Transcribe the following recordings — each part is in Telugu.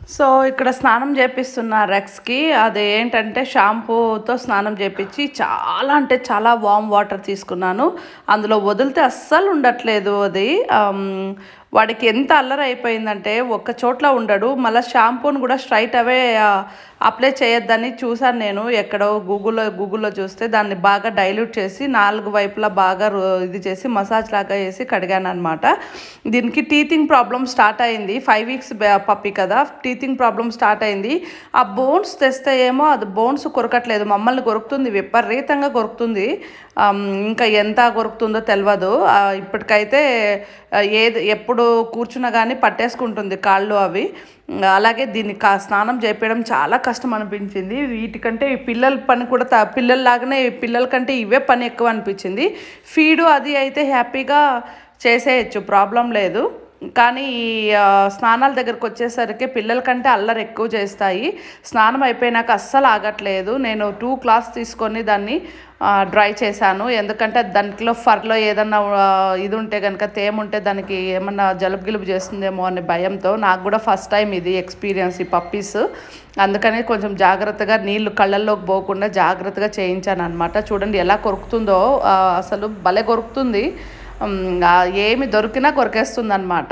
సో ఇక్కడ స్నానం చేపిస్తున్న రెక్స్కి అది ఏంటంటే షాంపూతో స్నానం చేపించి చాలా అంటే చాలా వామ్ వాటర్ తీసుకున్నాను అందులో వదిలితే అస్సలు ఉండట్లేదు అది ఆమ్, వాడికి ఎంత అల్లరి అయిపోయిందంటే ఒక్క చోట్ల ఉండడు మళ్ళీ షాంపూని కూడా స్ట్రైట్ అవే అప్లై చేయొద్దని చూసాను నేను ఎక్కడో గూగుల్లో గూగుల్లో చూస్తే దాన్ని బాగా డైల్యూట్ చేసి నాలుగు వైపులా బాగా రు- ఇది చేసి మసాజ్ లాగా వేసి కడిగాను అనమాట దీనికి టీతింగ్ ప్రాబ్లం స్టార్ట్ అయింది ఫైవ్ వీక్స్ పప్పి కదా టీతింగ్ ప్రాబ్లం స్టార్ట్ అయింది ఆ బోన్స్ తెస్తే ఏమో అది బోన్స్ కొరకట్లేదు మమ్మల్ని కొరుకుతుంది విపరీతంగా కొరుకుతుంది ఆమ్, ఇంకా ఎంత కొరుకుతుందో తెలియదు ఆ, ఇప్పటికైతే ఆ, ఏది ఎప్పుడు కూర్చున్నా కానీ పట్టేసుకుంటుంది కాళ్ళు అవి అలాగే దీన్ని కా స్నానం చేపించడం చాలా కష్టం అనిపించింది వీటికంటే ఈ పిల్లల పని కూడా త- పిల్లల్లాగానే ఈ పిల్లల కంటే ఇవే పని ఎక్కువ అనిపించింది ఫీడు అది అయితే హ్యాపీగా చేసేయచ్చు ప్రాబ్లం లేదు కానీ ఈ ఆ, స్నానాల దగ్గరకు వచ్చేసరికి పిల్లల కంటే అల్లరి ఎక్కువ చేస్తాయి స్నానం అయిపోయినాక అస్సలు ఆగట్లేదు నేను టూ క్లాస్ తీసుకొని దాన్ని డ్రై చేశాను ఎందుకంటే దాంట్లో ఫర్లో ఏదన్నా ఆ, ఇది ఉంటే కనుక తేమ ఉంటే దానికి ఏమన్నా జలుబు గిలుబు చేస్తుందేమో అనే భయంతో నాకు కూడా ఫస్ట్ టైం ఇది ఎక్స్పీరియన్స్ ఈ పప్పీస్ అందుకని కొంచెం జాగ్రత్తగా నీళ్లు కళ్ళల్లోకి పోకుండా జాగ్రత్తగా చేయించాను అనమాట చూడండి ఎలా కొరుకుతుందో ఆ, అసలు భలే కొరుకుతుంది ఉమ్, ఆ, ఏమి దొరికినా కొరికేస్తుంది అనమాట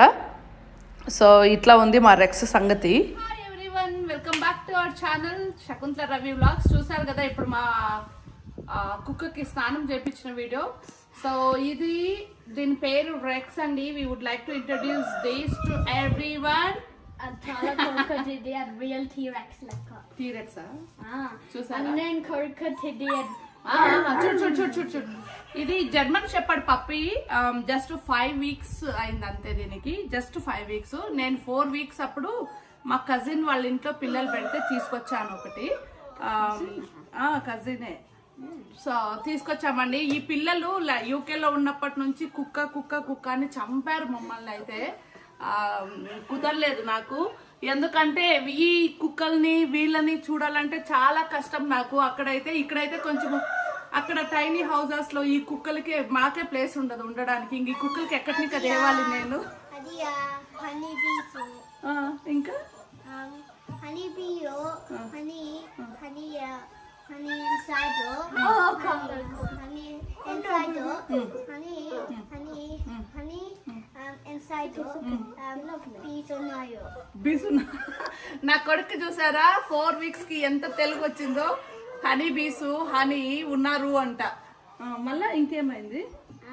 సో ఇట్లా ఉంది మా రెక్స్ సంగతి hi everyone welcome back to our channel Shakuntala Ravi vlogs చూసారు కదా ఇప్పుడు మా ఆ, కుక్కకి స్నానం చేపించిన వీడియో సో ఇది దీని పేరు రెక్స్ అండి we would like to introduce this to everyone అది చాలా కొరకటిది అది రియల్ టీరెక్స్ లెక్క టీరెక్సా ఆ, చూసారా? అన్నీ కొరకటిది అది చూడు చూడు చూడు చూడు చూడు ఇది German shepherd puppy just five weeks అయింది అంతే దీనికి జస్ట్ ఫైవ్ వీక్స్ నేను ఫోర్ వీక్స్ అప్పుడు మా కజిన్ వాళ్ళ ఇంట్లో పిల్లలు పెడితే తీసుకొచ్చాను ఒకటి కజినే సో తీసుకొచ్చామండి ఈ పిల్లలు యూకేలో ఉన్నప్పటి నుంచి కుక్క కుక్క కుక్క అని చంపారు మమ్మల్ని అయితే ఆ, కుదరలేదు నాకు ఎందుకంటే ఈ కుక్కల్ని వీళ్ళని చూడాలంటే చాలా కష్టం నాకు అక్కడైతే ఇక్కడైతే కొంచెం అక్కడ టైనీ హౌసెస్ లో ఈ కుక్కలకి మాకే ప్లేస్ ఉండదు ఉండడానికి ఇంక ఈ కుక్కలకి ఎక్కడికి తేవాలి నేను అది హనీ బీస్ ఆ, ఇంకా హనీ బీలో honey honey honey inside honey inside honey honey honey inside bees ఉన్నాయి బీసు నా కొడుకు చూసారా ఫోర్ వీక్స్ కి ఎంత తెలుగు వచ్చిందో హనీ బీసు హనీ ఉన్నారు అంట ఆ, మళ్ళా ఇంకేమైంది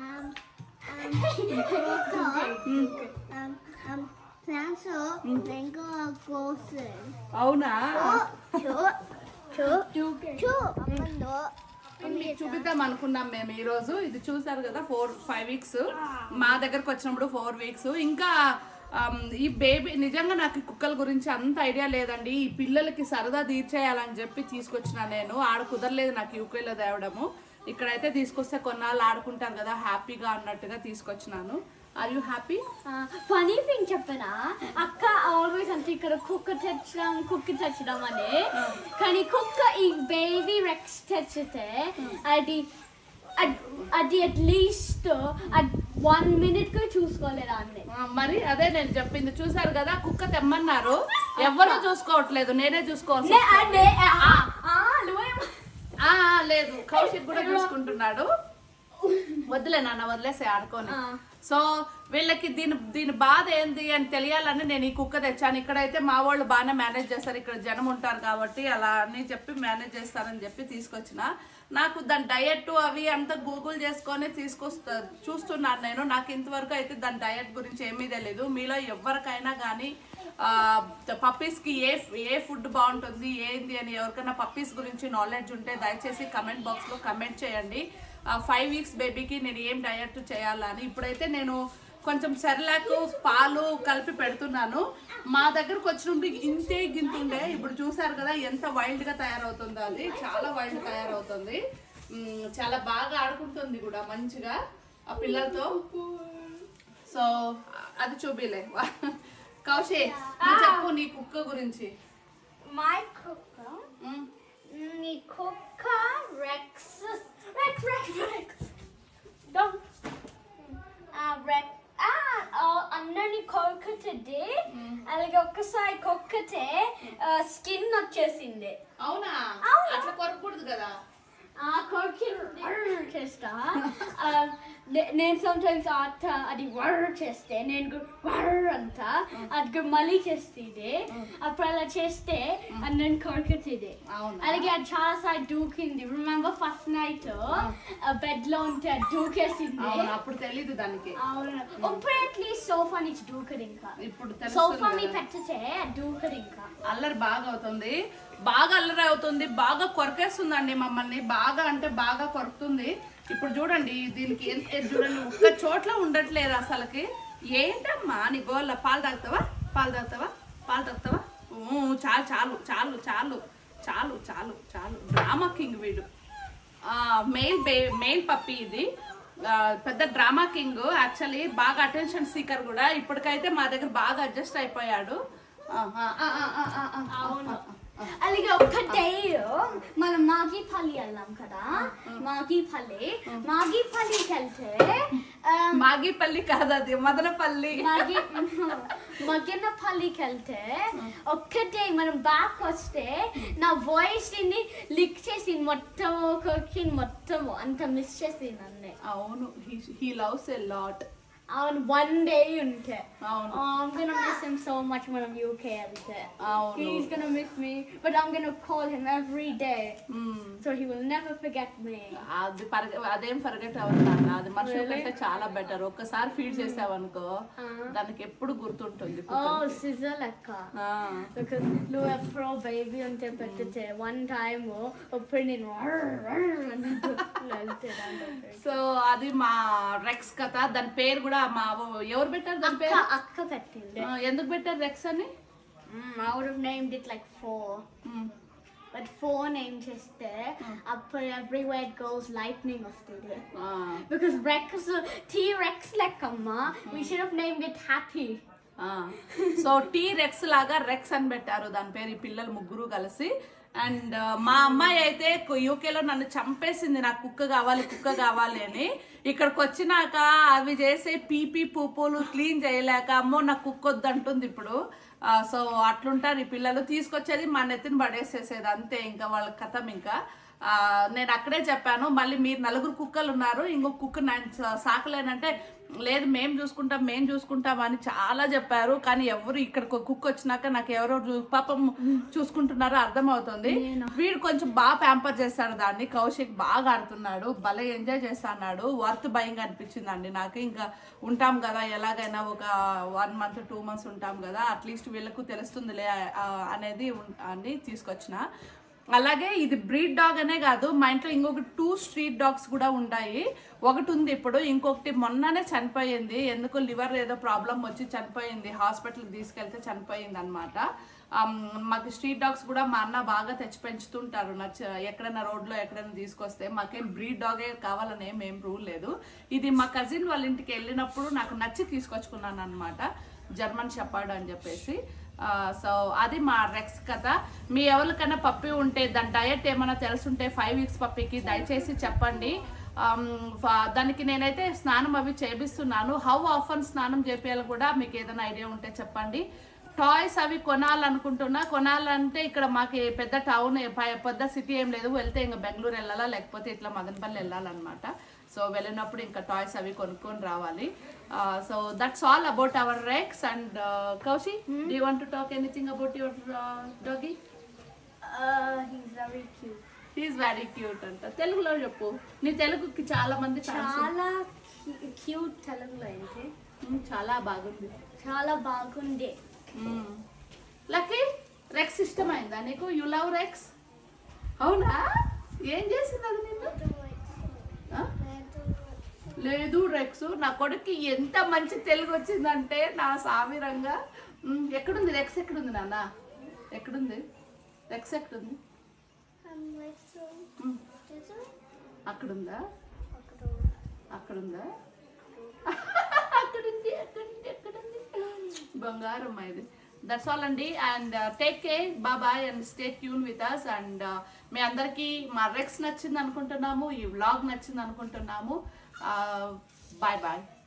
ప్లాన్స్ మ్యాంగో గోస్ అవునా చూ చూ చూ అమ్మలో మీకు చూపిద్దాం అనుకున్నాం మేము ఈ రోజు ఇది చూసారు కదా ఫోర్ ఫైవ్ వీక్స్ మా దగ్గరకు వచ్చినప్పుడు ఫోర్ వీక్స్ ఇంకా ఆమ్, ఈ బేబీ నిజంగా నాకు ఈ కుక్కల గురించి అంత ఐడియా లేదండి ఈ పిల్లలకి సరదా తీర్చేయాలని చెప్పి తీసుకొచ్చిన నేను ఆడ కుదరలేదు నాకు యూకేలో తేవడము ఇక్కడైతే తీసుకొస్తే కొన్నాళ్ళు ఆడుకుంటారు కదా హ్యాపీగా అన్నట్టుగా తీసుకొచ్చినాను are you happy funny thing చెప్పనా అక్క ఆల్వేస్ అంటే ఇక్కడ కుక్క తెచ్చడం కుక్క తెచ్చడం అని కానీ కుక్క ఈ బేబీ రెక్స్ తెచ్చితే అది అద్- అది అట్లీస్ట్ వన్ మినిట్ గా చూసుకోలేదు ఆమె ఆ, మరి అదే నేను చెప్పింది చూసారు కదా కుక్క తెమ్మన్నారు ఎవ్వరూ చూసుకోవట్లేదు నేనే చూసుకోవాలి నే- ఆ- నే- ఆ, ఆ, నువ్వేం- ఆ లేదు కౌశిక్ కూడా చూసుకుంటున్నాడు వదిలే నాన్న వదిలేసే ఆడుకొని ఆ. సో వీళ్ళకి దీని దీని బాధ ఏంది అని తెలియాలని నేను ఈ కుక్క తెచ్చాను ఇక్కడైతే మా వాళ్ళు బాగానే మేనేజ్ చేస్తారు ఇక్కడ జనం ఉంటారు కాబట్టి అలా అని చెప్పి మేనేజ్ చేస్తారని చెప్పి తీసుకొచ్చిన నాకు దాని డయట్ అవి అంతా గూగుల్ చేసుకొని తీసుకొస్తా చూస్తున్నాను నేను నాకు ఇంతవరకు అయితే దాని డయట్ గురించి ఏమీ తెలియదు మీలో ఎవరికైనా కానీ పప్పీస్కి ఏ ఏ ఫుడ్ బాగుంటుంది ఏంది అని ఎవరికైనా పప్పీస్ గురించి నాలెడ్జ్ ఉంటే దయచేసి కమెంట్ బాక్స్లో కమెంట్ చేయండి ఫైవ్ వీక్స్ బేబీకి నేను ఏం డయట్ చేయాలని ఇప్పుడైతే నేను కొంచెం సెర్లాక్ పాలు కలిపి పెడుతున్నాను మా దగ్గరకు వచ్చినప్పుడు ఇంతే గింతుండే ఇప్పుడు చూసారు కదా ఎంత వైల్డ్ గా తయారవుతుందో అది చాలా వైల్డ్ తయారవుతుంది మ్, చాలా బాగా ఆడుకుంటుంది కూడా మంచిగా ఆ పిల్లలతో సో అది చూపిలే కౌశే నువ్వు చెప్పు నీ కుక్క గురించి My కుక్క మ్, నీ కుక్క Rex Rex Rex Rex Don't. Uh, Rex. Ah, oh, అందరిని కొరుకుతుంది అలాగే ఒక్కసారి కొక్కతే స్కిన్ వచ్చేసింది అవునా అట్లా కొరకూడదు కదా ఆ కొరికి చేస్తా ఆ, నే- నేను సమ్టైమ్స్ అత్త అది వర్ చేస్తే నేను గు- వర్ అంట అది మళ్ళీ చేస్తుంది అప్పుడు అలా చేస్తే అది నేను కొరుకుతుంది అవునా? అలాగే అది చాలా సార్లు దూకింది రిమెంబర్ ఫస్ట్ నైట్ బెడ్ లో ఉంటే అది దూకేసింది అవును అప్పుడు తెలీదు దానికి అవును ఇప్పుడు అట్లీస్ట్ సోఫా నుంచి దూకదు ఇంకా ఇప్పుడు సోఫా తెలుస్తుంది మీ కదా. పెట్టితే అది దూకదు ఇంకా అల్లరి బాగా అవుతుంది బాగా అల్లరి అవుతుంది బాగా కొరకేస్తుందండి మమ్మల్ని బాగా అంటే బాగా కొరుకుతుంది ఇప్పుడు చూడండి దీనికి ఎన్- ఎ- చూడండి ఒక్క చోట్ల ఉండట్లేదు అసలుకి ఏంటమ్మా నీ గోళ్ళ పాలు తాగుతావా పాలు తాగుతావా పాలు తాగుతావా ఊ, చాలు చాలు చాలు చాలు చాలు చాలు చాలు డ్రామా కింగ్ వీడు మెయిల్ బే మెయిల్ పప్పి ఇది ఆ, పెద్ద డ్రామా కింగ్ యాక్చువల్లీ బాగా అటెన్షన్ సీకర్ కూడా ఇప్పటికైతే మా దగ్గర బాగా అడ్జస్ట్ అయిపోయాడు ఆ, ఆ, ఆ, ఆ, ఆ, ఆ, ఆ. అవును అలాగే ఒక్క డే మనం మాగిపల్లి వెళ్ళాం కదా మాగిపల్లి మాగిపల్లికి వెళ్తే ఆ, మాగిపల్లి కాదు అది మదనపల్లి మాగి మగినపల్లికి వెళ్తే ఒక్కటే మనం బ్యాక్ వస్తే నా వాయిస్ ని లిక్ చేసి మొత్తం కొరికి మొత్తం అంత మిస్ చేసి నన్నే అవును హీ లవ్స్ ఎ లాట్ అవును వన్ డే ఉంటే అవును Oh, I'm gonna miss him so much when I'm UK వెళ్తే అవును He's gonna miss me, but I'm gonna call him every day, hmm. so he will never forget me. అది పరగ అదేం ఫర్గెట్ అవ్వదు నాన్న అది మనుషుల Really? కంటే చాలా బెటర్ ఒక్కసారి ఫీడ్ చేసావనుకో దానికి ఎప్పుడు గుర్తుంటుంది Oh, scissor lekka. ఆ. Because Lou pro baby unte pettete one time open in so అది మా రెక్స్ కథ దాని పేరు కూడా మా ఎవరు పెట్టారు దాని akka పేరు akka pettinde. ఆ, ఎందుకు పెట్టారు రెక్స్ అని Mm, I would have named it like four. Hmm. But four name cheste, apple everywhere it goes lightning of today. ఆ. Because Rex, T Rex like amma, we should have named it Happy. So T Rex లాగా రెక్స్ అని పెట్టారు దాని పేరు ఈ పిల్లలు ముగ్గురు కలిసి అండ్ మా అమ్మాయి అయితే యూకేలో నన్ను చంపేసింది నాకు కుక్క కావాలి కుక్క కావాలి అని ఇక్కడికి వచ్చినాక అవి చేసే పీపీ పూపులు క్లీన్ చేయలేక అమ్మో నాకు కుక్క వద్దంటుంది ఇప్పుడు సో అట్లుంటారు ఈ పిల్లలు తీసుకొచ్చేది మా నెత్తిని పడేసేసేది అంతే ఇంకా వాళ్ళ కథం ఇంకా ఆ, నేను అక్కడే చెప్పాను మళ్ళీ మీరు నలుగురు కుక్కలు ఉన్నారు ఇంకొక కుక్క నేను సా- సాకలేనంటే లేదు మేము చూసుకుంటాం మేము చూసుకుంటాం అని చాలా చెప్పారు కానీ ఎవరు ఇక్కడికి ఒక కుక్క వచ్చినాక నాకు ఎవరో చూ- పాపం చూసుకుంటున్నారో అర్థమవుతుంది వీడు కొంచెం బాగా ప్యాంపర్ చేస్తాడు దాన్ని కౌశిక్ బాగా ఆడుతున్నాడు భలే ఎంజాయ్ చేస్తున్నాడు వర్త్ భయంగా అనిపించిందండి నాకు ఇంకా ఉంటాం కదా ఎలాగైనా ఒక వన్ మంత్ టూ మంత్స్ ఉంటాం కదా అట్లీస్ట్ వీళ్ళకు తెలుస్తుందిలే ఆ, అనేది ఉన్- అని తీసుకొచ్చిన అలాగే ఇది బ్రీడ్ డాగ్ అనే కాదు మా ఇంట్లో ఇంకొక టూ స్ట్రీట్ డాగ్స్ కూడా ఉన్నాయి ఒకటి ఉంది ఇప్పుడు ఇంకొకటి మొన్ననే చనిపోయింది ఎందుకు లివర్ ఏదో ప్రాబ్లం వచ్చి చనిపోయింది హాస్పిటల్కి తీసుకెళ్తే చనిపోయింది అనమాట మాకు స్ట్రీట్ డాగ్స్ కూడా మా అన్న బాగా తెచ్చి పెంచుతుంటారు నచ్చ ఎక్కడైనా రోడ్లో ఎక్కడైనా తీసుకొస్తే మాకేం బ్రీడ్ డాగే కావాలని ఏం ఏం రూల్ లేదు ఇది మా కజిన్ వాళ్ళ ఇంటికి వెళ్ళినప్పుడు నాకు నచ్చి తీసుకొచ్చుకున్నాను అనమాట జర్మన్ షెపర్డ్ అని చెప్పేసి సో అది మా రెక్స్ కథ మీ ఎవరికైనా పప్పి ఉంటే దాని డయట్ ఏమైనా తెలుసుంటే ఫైవ్ వీక్స్ పప్పికి దయచేసి చెప్పండి ఆమ్, ఫ- దానికి నేనైతే స్నానం అవి చేపిస్తున్నాను హౌ ఆఫన్ స్నానం చేపియాలి కూడా మీకు ఏదైనా ఐడియా ఉంటే చెప్పండి టాయ్స్ అవి కొనాలనుకుంటున్నా కొనాలంటే ఇక్కడ మాకు పెద్ద టౌన్ పెద్ద సిటీ ఏం లేదు వెళ్తే ఇంకా బెంగళూరు వెళ్ళాలా లేకపోతే ఇట్లా మదనపల్లి వెళ్ళాలన్నమాట సో వెళ్ళినప్పుడు ఇంకా టాయ్స్ అవి కొనుక్కొని రావాలి so that's all about our Rex and Koushi do want to talk anything about your doggy Uh, he's very cute. Is very cute అంట తెలుగులో చెప్పు నీ తెలుగుకి చాలా మంది fans చాలా క్యూట్ తెలుగులో ఏంటి ఉన్నారు. చాలా బాగుంది చాలా బాగుంది లక్కీ రెక్స్ ఇష్టమైందా నీకు యు లవ్ రెక్స్ అవునా ఏం చేసింది అది నిన్ను ఆ? లేదు రెక్స్ నా కొడుక్కి ఎంత మంచి తెలుగు వచ్చిందంటే నా సామిరంగా మ్, ఎక్కడుంది రెక్స్ ఎక్కడుంది నాన్న ఎక్కడుంది రెక్స్ ఎక్కడుంది మ్, అక్కడుందా అక్కడుందా అక్కడుంది అక్కడుంది అక్కడుంది బంగారం ఇది దట్స్ ఆల్ అండి అండ్ టేక్ కేర్ బాబాయ్ and stay tuned with us and మీ అందరికీ మా రెక్స్ నచ్చింది అనుకుంటున్నాము ఈ వ్లాగ్ నచ్చింది అనుకుంటున్నాము బాయ్ బాయ్